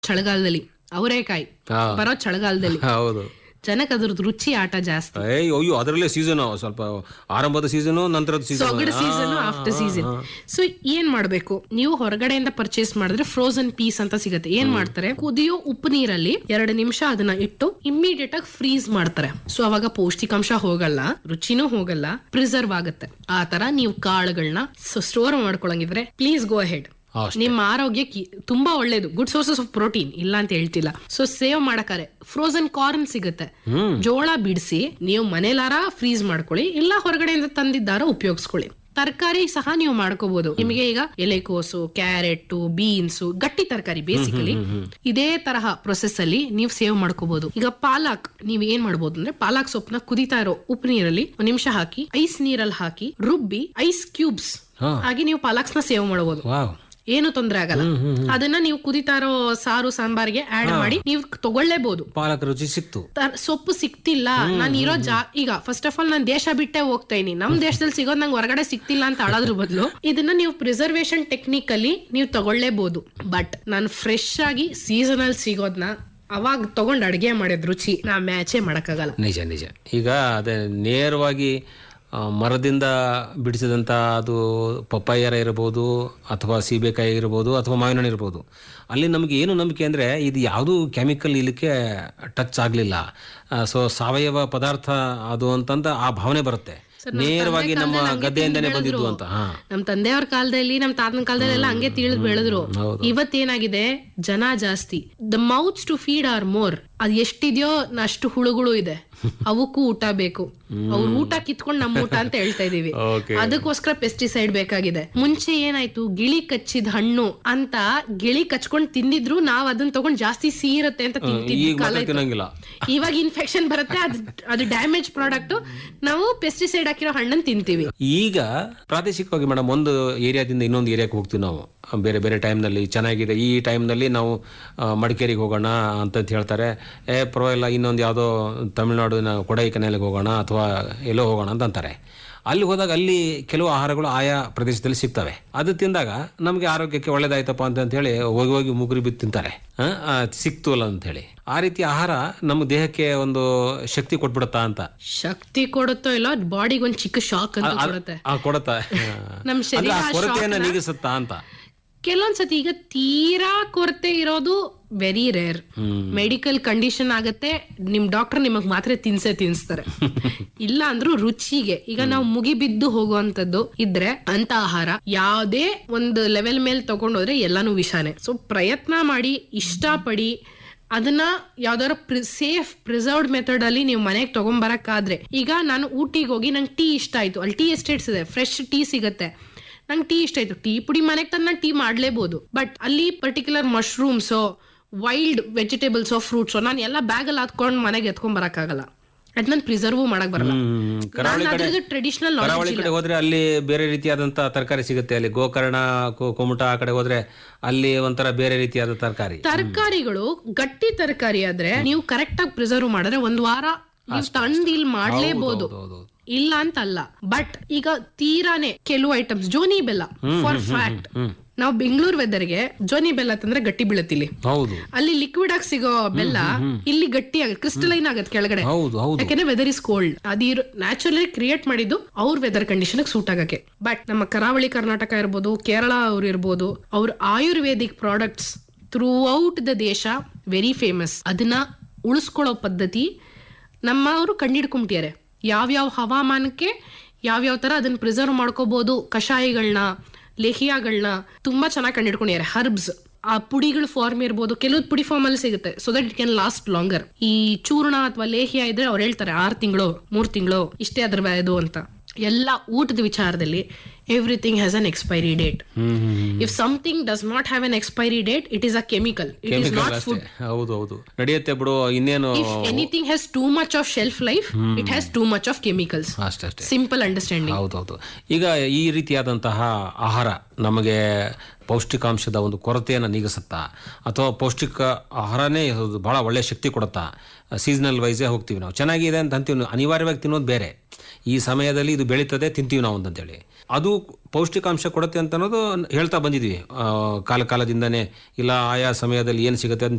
ಚಳಿಗಾಲದಲ್ಲಿ ಅವರೇಕಾಯಿ ಹಾ. ಬರೋ ಚಳಿಗಾಲದಲ್ಲಿ ಹೌದು ಜನಕ್ಕೆ ಅದ್ರದ್ದು ರುಚಿ ಆಟ ಜಾಸ್ತಿ ಏಯ್ ಅಯ್ಯೋ ಅದರಲ್ಲೇ ಸೀಸನ್ ಸ್ವಲ್ಪ ಆರಂಭದ ಸೀಸನು ನಂತರದ ಸೊಗಡು season season after season so ಏನ್ ಮಾಡ್ಬೇಕು ನೀವು ಹೊರಗಡೆಯಿಂದ ಪರ್ಚೇಸ್ ಮಾಡಿದ್ರೆ ಫ್ರೋಸನ್ ಪೀಸ್ ಅಂತ ಸಿಗುತ್ತೆ ಏನ್ ಮಾಡ್ತಾರೆ ಕುದಿಯೋ ಉಪ್ಪು ನೀರಲ್ಲಿ ಎರಡು ನಿಮಿಷ ಅದನ್ನ ಇಟ್ಟು ಇಮ್ಮಿಡಿಯೇಟ್ ಆಗಿ ಫ್ರೀಸ್ ಮಾಡ್ತಾರೆ ಸೊ ಅವಾಗ ಪೌಷ್ಟಿಕಾಂಶ ಹೋಗಲ್ಲ ರುಚಿನೂ ಹೋಗಲ್ಲ ಪ್ರಿಸರ್ವ್ ಆಗುತ್ತೆ ಆ ತರ ನೀವು ಕಾಳುಗಳನ್ನ ಸ್ಟೋರ್ ಮಾಡ್ಕೊಳಂಗಿದ್ರೆ ಪ್ಲೀಸ್ ಗೋ ಹೆಡ್ ಅಷ್ಟೇ. ನಿಮ್ಮ ಆರೋಗ್ಯಕ್ಕೆ ತುಂಬಾ ಒಳ್ಳೇದು ಗುಡ್ ಸೋರ್ಸಸ್ ಆಫ್ ಪ್ರೋಟೀನ್ ಇಲ್ಲ ಅಂತ ಹೇಳ್ತಿಲ್ಲ ಸೊ ಸೇವ್ ಮಾಡಕಾರೆ ಫ್ರೋಸನ್ ಕಾರ್ನ್ ಸಿಗುತ್ತೆ ಜೋಳ ಬಿಡಿಸಿ ನೀವು ಮನೇಲಾರ ಫ್ರೀಸ್ ಮಾಡ್ಕೊಳ್ಳಿ ಇಲ್ಲ ಹೊರಗಡೆಯಿಂದ ತಂದಿದ್ದಾರ ಉಪಯೋಗಿಸ್ಕೊಳ್ಳಿ ತರಕಾರಿ ಸಹ ನೀವು ಮಾಡ್ಕೋಬಹುದು ನಿಮಗೆ ಈಗ ಎಲೆಕೋಸು ಕ್ಯಾರೆಟ್ ಬೀನ್ಸ್ ಗಟ್ಟಿ ತರಕಾರಿ ಬೇಸಿಕಲಿ ಇದೇ ತರಹ ಪ್ರೊಸೆಸ್ ಅಲ್ಲಿ ನೀವು ಸೇವ್ ಮಾಡ್ಕೋಬಹುದು ಈಗ ಪಾಲಕ್ ನೀವ್ ಏನ್ ಮಾಡ್ಬೋದು ಅಂದ್ರೆ ಪಾಲಕ್ ಸೊಪ್ಪನ್ನ ಕುದಿತಾ ಇರೋ ಉಪ್ಪು ನೀರಲ್ಲಿ ಒಂದ್ ನಿಮಿಷ ಹಾಕಿ ಐಸ್ ನೀರಲ್ಲಿ ಹಾಕಿ ರುಬ್ಬಿ ಐಸ್ ಕ್ಯೂಬ್ಸ್ ಹಾ. ಆಗಿ ನೀವು ಪಾಲಕ್ಸ್ನ ಸೇವ್ ಮಾಡಬಹುದು ವಾವ್ ಏನು ತೊಂದ್ರೆ ಆಗಲ್ಲ ಅದನ್ನ ನೀವು ಕುದಿತಾ ಇರೋ ಸಾರು ಸಾಂಬಾರ್ಗೆ ಆಡ್ ಮಾಡಿ ನೀವು ತಗೊಳ್ಳೇಬಹುದು ಪಾಲಕ ರುಚಿ ಸಿಕ್ತು ತರ- ಸೊಪ್ಪು ಸಿಕ್ತಿಲ್ಲ ನಾನು ಇರೋ ಜಾ ಈಗ ಫಸ್ಟ್ ಆಫ್ ಆಲ್ ನಾನು ದೇಶ ಬಿಟ್ಟೆ ಹೋಗ್ತಾ ಇದೀನಿ ನಮ್ ದೇಶದಲ್ಲಿ ಸಿಗೋದ್ ನಂಗೆ ಹೊರಗಡೆ ಸಿಕ್ತಿಲ್ಲ ಅಂತ ಅಳೋದ್ರ ಬದಲು ಇದನ್ನ ನೀವು ಪ್ರಿಸರ್ವೇಶನ್ ಟೆಕ್ನಿಕ್ ಅಲ್ಲಿ ನೀವು ತಗೊಳ್ಳೇಬಹುದು ಬಟ್ ನಾನು ಫ್ರೆಶ್ ಆಗಿ ಸೀಸನಲ್ ಸಿಗೋದ್ನ ಅವಾಗ ತಗೊಂಡ್ ಅಡಿಗೆ ಮಾಡಿದ ರುಚಿ ನಾ ಮ್ಯಾಚೇ ಮಾಡಕ್ಕಾಗಲ್ಲ ನಿಜ ನಿಜ ಈಗ ಅದೇ ನೇರವಾಗಿ ಆ, ಮರದಿಂದ ಬಿಡಿಸಿದಂಥ ಅದು ಪಪ್ಪಾಯರ ಇರ್ಬೋದು ಅಥವಾ ಸೀಬೆಕಾಯಿ ಇರ್ಬೋದು ಅಥವಾ ಮಾವಿನ ಹಣ್ಣು ಇರ್ಬೋದು ಅಲ್ಲಿ ನಮಗೆ ಏನು ನಂಬಿಕೆ ಅಂದರೆ ಇದು ಯಾವುದೂ ಕೆಮಿಕಲ್ ಇಲ್ಲಿಕ್ಕೆ ಟಚ್ ಆಗಲಿಲ್ಲ ಸೊ ಸಾವಯವ ಪದಾರ್ಥ ಅದು ಅಂತಂದ ಆ ಭಾವನೆ ಬರುತ್ತೆ ನೇರವಾಗಿ ನಮ್ಮ ಗದ್ದೆಯಿಂದನೇ ಬಂದಿದ್ದು ಅಂತ ಹಾ ನಮ್ ತಂದೆಯವ್ರ ಕಾಲದಲ್ಲಿ ನಮ್ ತಾತನ ಕಾಲದಲ್ಲಿ ಎಲ್ಲ ಹಂಗೆ ತಿಳಿದ್ ಬೆಳೆದ್ರು ಇವತ್ತೇನಾಗಿದೆ ಜನ ಜಾಸ್ತಿ the mouths to feed are more ಅದ್ ಎಷ್ಟಿದ್ಯೋ ಅಷ್ಟು ಹುಳುಗಳು ಇದೆ ಅವಕ್ಕೂ ಊಟ ಬೇಕು ಅವ್ರ ಊಟ ಕಿತ್ಕೊಂಡ್ ನಮ್ ಊಟ ಅಂತ ಹೇಳ್ತಾ ಇದೀವಿ Okay. ಅದಕ್ಕೋಸ್ಕರ ಪೆಸ್ಟಿಸೈಡ್ ಬೇಕಾಗಿದೆ ಮುಂಚೆ ಏನಾಯ್ತು ಗಿಳಿ ಕಚ್ಚಿದ ಹಣ್ಣು ಅಂತ ಗಿಳಿ ಕಚ್ಕೊಂಡ್ ತಿಂದಿದ್ರು ನಾವ್ ಅದನ್ನ ತಗೊಂಡ್ ಜಾಸ್ತಿ ಸೀರತ್ತೆ ಅಂತ ತಿಂತಿದ್ವಿ ಈಗ ಕಾಲ ಮಾತ್ರ ಇತ್ತು. ತಿನ್ನಂಗಿಲ್ಲ ಇವಾಗ ಇನ್ಫೆಕ್ಷನ್ ಬರುತ್ತೆ ಅದು ಅದು ಡ್ಯಾಮೇಜ್ ಪ್ರಾಡಕ್ಟ್ ನಾವು ಪೆಸ್ಟಿಸೈಡ್ ಹಾಕಿರೋ ಹಣ್ಣನ್ ತಿಂತೀವಿ ಈಗ ಪ್ರಾದೇಶಿಕವಾಗಿ ಮೇಡಮ್ ಒಂದು ಏರಿಯಾದಿಂದ ಇನ್ನೊಂದು ಏರಿಯಾಕ್ಕೆ ಹೋಗ್ತೀವಿ ನಾವು ಬೇರೆ ಬೇರೆ ಟೈಮ್ನಲ್ಲಿ ಚೆನ್ನಾಗಿದೆ ಈ ಟೈಮ್ನಲ್ಲಿ ನಾವು ಆ, ಮಡಿಕೇರಿಗೆ ಹೋಗೋಣ ಅಂತ ಹೇಳ್ತಾರೆ ಏ ಪರವಾಗಿಲ್ಲ ಇನ್ನೊಂದು ಯಾವುದೋ ತಮಿಳುನಾಡಿನ ಕೊಡೈಕನಾಲಿಗೆ ಹೋಗೋಣ ಅಥವಾ ಎಲ್ಲೋ ಹೋಗೋಣ ಅಂತ ಅಂತಾರೆ ಅಲ್ಲಿ ಹೋದಾಗ ಅಲ್ಲಿ ಕೆಲವು ಆಹಾರಗಳು ಆಯಾ ಪ್ರದೇಶದಲ್ಲಿ ಸಿಗ್ತವೆ ಅದು ತಿಂದಾಗ ನಮಗೆ ಆರೋಗ್ಯಕ್ಕೆ ಒಳ್ಳೇದಾಯ್ತಪ್ಪ ಅಂತ ಹೇಳಿ ಹೋಗಿ ಹೋಗಿ ಮುಗುರಿ ಬಿದ್ದು ತಿಂತಾರೆ ಆ, ಆ, ಸಿಕ್ತು ಅಲ್ಲ ಅಂತ ಹೇಳಿ ಆ ರೀತಿ ಆಹಾರ ನಮ್ಮ ದೇಹಕ್ಕೆ ಒಂದು ಶಕ್ತಿ ಕೊಟ್ಬಿಡುತ್ತಾ ಅಂತ ಶಕ್ತಿ ಕೊಡುತ್ತೋ ಇಲ್ಲ ಬಾಡಿಗೆ ಒಂದ್ ಚಿಕ್ಕ ಶಾಕ್ ಅಂತ ಕೊಡುತ್ತೆ ಆ ಕೊಡತಾ ನಮ್ ಶರೀರ ಆ ಕೊರತೆಯನ್ನ ನೀಗಿಸುತ್ತಾ ಅಂತ ಕೆಲವೊಂದ್ಸತಿ ಈಗ ತೀರಾ ಕೊರತೆ ಇರೋದು ವೆರಿ ರೇರ್ ಮೆಡಿಕಲ್ ಕಂಡೀಷನ್ ಆಗತ್ತೆ ನಿಮ್ ಡಾಕ್ಟರ್ ನಿಮಗ್ ಮಾತ್ರ ತಿನ್ಸೇ ತಿನ್ಸ್ತಾರೆ ಇಲ್ಲ ಅಂದ್ರೂ ರುಚಿಗೆ ಈಗ ನಾವು ಮುಗಿಬಿದ್ದು ಹೋಗುವಂತದ್ದು ಇದ್ರೆ ಅಂತ ಆಹಾರ ಯಾವ್ದೇ ಒಂದು ಲೆವೆಲ್ ಮೇಲೆ ತಗೊಂಡೋದ್ರೆ ಎಲ್ಲಾನು ವಿಷಾನೆ ಸೊ ಪ್ರಯತ್ನ ಮಾಡಿ ಇಷ್ಟಪಡಿ ಅದನ್ನ ಯಾವ್ದಾರ ಸೇಫ್ ಪ್ರಿಸರ್ವ್ಡ್ ಮೆಥಡ್ ಅಲ್ಲಿ ನೀವು ಮನೆಗೆ ತಗೊಂಬರಕ್ಕಾದ್ರೆ ಈಗ ನಾನು ಊಟಿಗೆ ಹೋಗಿ ನಂಗೆ ಟೀ ಇಷ್ಟ ಆಯ್ತು ಅಲ್ಲಿ ಟೀ ಎಸ್ಟೇಟ್ಸ್ ಇದೆ ಫ್ರೆಶ್ ಟೀ ಸಿಗತ್ತೆ ನಂಗೆ ಟೀ ಇಷ್ಟ ಆಯ್ತು ಟೀ ಪುಡಿ ಮನೆಗೆ ತಂದು ನಾನು ಟೀ ಮಾಡ್ಲೇಬಹುದು ಬಟ್ ಅಲ್ಲಿ ಪರ್ಟಿಕ್ಯುಲರ್ ಮಶ್ರೂಮ್ಸೋ ವೈಲ್ಡ್ ವೆಜಿಟೇಬಲ್ಸೋ ಫ್ರೂಟ್ಸೋ ನಾನು ಎಲ್ಲ ಬ್ಯಾಗಲ್ಲಿ ಹಾಕೊಂಡು ಮನೆಗೆ ಎತ್ಕೊಂಡ್ ಬರಕ್ಕಾಗಲ್ಲ ಅದ್ ನಾನು ಪ್ರಿಸರ್ವ್ ಮಾಡಕ್ ಬರಲ್ಲ ಹ್ಮ್. ಕರಾವಳಿ ನಾನು ಕಡೆ ಅದ್ರದ್ದು ಟ್ರೆಡಿಷನಲ್ ಕರಾವಳಿ ಕಡೆ ಹೋದ್ರೆ ಅಲ್ಲಿ ಬೇರೆ ರೀತಿಯಾದಂತ ತರಕಾರಿ ಸಿಗುತ್ತೆ ಅಲ್ಲಿ ಗೋಕರ್ಣ ಕೊ- ಕುಮಟ ಆ ಕಡೆ ಹೋದ್ರೆ ಅಲ್ಲಿ ಒಂಥರ ಬೇರೆ ರೀತಿಯಾದ ತರಕಾರಿ ತರಕಾರಿಗಳು ಗಟ್ಟಿ ತರಕಾರಿ ಆದ್ರೆ ನೀವು ಕರೆಕ್ಟ್ ಆಗಿ ಪ್ರಿಸರ್ವ್ ಮಾಡಿದ್ರೆ ಒಂದ್ ವಾರ ನೀವು ತಂದು ಇಲ್ಲಿ ಮಾಡ್ಲೇಬಹುದು ಹೌದು ಇಲ್ಲ ಅಂತ ಅಲ್ಲ ಬಟ್ ಈಗ ತೀರಾನೇ ಕೆಲವು ಐಟಮ್ಸ್ ಜೋನಿ ಬೆಲ್ಲ ಫಾರ್ ಫ್ಯಾಕ್ಟ್ ನಾವು ಬೆಂಗಳೂರು ವೆದರ್ಗೆ ಜೋನಿ ಬೆಲ್ಲ ತಂದ್ರೆ ಗಟ್ಟಿ ಬೀಳತ್ತಿಲ್ಲಿ ಹೌದು ಅಲ್ಲಿ ಲಿಕ್ವಿಡ್ ಆಗಿ ಸಿಗೋ ಬೆಲ್ಲ ಇಲ್ಲಿ ಗಟ್ಟಿ ಆಗ ಕ್ರಿಸ್ಟಲೈನ್ ಆಗತ್ತೆ ಕೆಳಗಡೆ ಹೌದು ಹೌದು ಯಾಕೆಂದ್ರೆ ವೆದರ್ ಇಸ್ ಕೋಲ್ಡ್ ಅದಿರೋ ನ್ಯಾಚುರಲಿ ಕ್ರಿಯೇಟ್ ಮಾಡಿದ್ದು ಅವ್ರ ವೆದರ್ ಕಂಡೀಷನ್ ಸೂಟ್ ಆಗಕ್ಕೆ ಬಟ್ ನಮ್ಮ ಕರಾವಳಿ ಕರ್ನಾಟಕ ಇರ್ಬೋದು ಕೇರಳ ಅವ್ರು ಇರ್ಬೋದು ಅವ್ರ Ayurvedic products throughout the ದೇಶ ವೆರಿ ಫೇಮಸ್ ಅದನ್ನ ಉಳಿಸ್ಕೊಳ್ಳೋ ಪದ್ಧತಿ ನಮ್ಮವರು ಕಂಡಿಡ್ಕೊಂಬಿಟ್ಟಿದ್ದಾರೆ ಯಾವ್ಯಾವ ಹವಾಮಾನಕ್ಕೆ ಯಾವ್ಯಾವ ತರ ಅದನ್ನ ಪ್ರಿಸರ್ವ್ ಮಾಡ್ಕೋಬಹುದು ಕಷಾಯಗಳನ್ನ ಲೇಹಿಯಾಗಳನ್ನ ತುಂಬಾ ಚೆನ್ನಾಗಿ ಕಂಡಿಡ್ಕೊಂಡಿದ್ದಾರೆ ಹರ್ಬ್ಸ್ ಆ ಪುಡಿಗಳ ಫಾರ್ಮ್ ಇರ್ಬೋದು ಕೆಲವು ಪುಡಿ ಫಾರ್ಮ್ ಅಲ್ಲಿ ಸಿಗುತ್ತೆ so that it can last longer ಈ ಚೂರ್ಣ ಅಥವಾ ಲೇಹ್ಯ ಇದ್ರೆ ಅವ್ರು ಹೇಳ್ತಾರೆ ಆರ್ ತಿಂಗಳು ಮೂರ್ ತಿಂಗಳು ಇಷ್ಟೇ ಅದ್ರ ಇದು ಅಂತ ಎಲ್ಲ ಊಟದ ವಿಚಾರದಲ್ಲಿ everything has an expiry date if something does not have an expiry date it is a chemical it is not ಅಷ್ಟೇ ಹೌದು ಹೌದು ನಡೆಯುತ್ತೆ ಬಿಡು ಇನ್ನೇನು if anything has too much of shelf life it has too much of chemicals ಅಷ್ಟೇ ಅಷ್ಟೇ simple understanding ಹೌದೌದು ಈಗ ಈ ರೀತಿಯಾದಂತಹ ಆಹಾರ ನಮಗೆ ಪೌಷ್ಟಿಕಾಂಶದ ಒಂದು ಕೊರತೆಯನ್ನು ನೀಗಿಸುತ್ತಾ ಅಥವಾ ಪೌಷ್ಟಿಕ ಆಹಾರನೇ ಅದು ಬಹಳ ಒಳ್ಳೆಯ ಶಕ್ತಿ ಕೊಡುತ್ತಾ ಸೀಸನಲ್ ವೈಸೇ ಹೋಗ್ತೀವಿ ನಾವು ಚೆನ್ನಾಗಿದೆ ಅಂತ ಅಂತೀವಿ ನಾವು. ಅನಿವಾರ್ಯವಾಗಿ ತಿನ್ನೋದು ಬೇರೆ ಈ ಸಮಯದಲ್ಲಿ ಇದು ಬೆಳೀತದೆ ತಿಂತೀವಿ ನಾವು ಅಂತಂತೇಳಿ ಅದು ಪೌಷ್ಟಿಕಾಂಶ ಕೊಡುತ್ತೆ ಅಂತ ಅನ್ನೋದು ಹೇಳ್ತಾ ಬಂದಿದ್ವಿ ಆ, ಕಾಲ ಕಾಲದಿಂದನೇ ಇಲ್ಲ ಆಯಾ ಸಮಯದಲ್ಲಿ ಏನು ಸಿಗುತ್ತೆ ಅದನ್ನ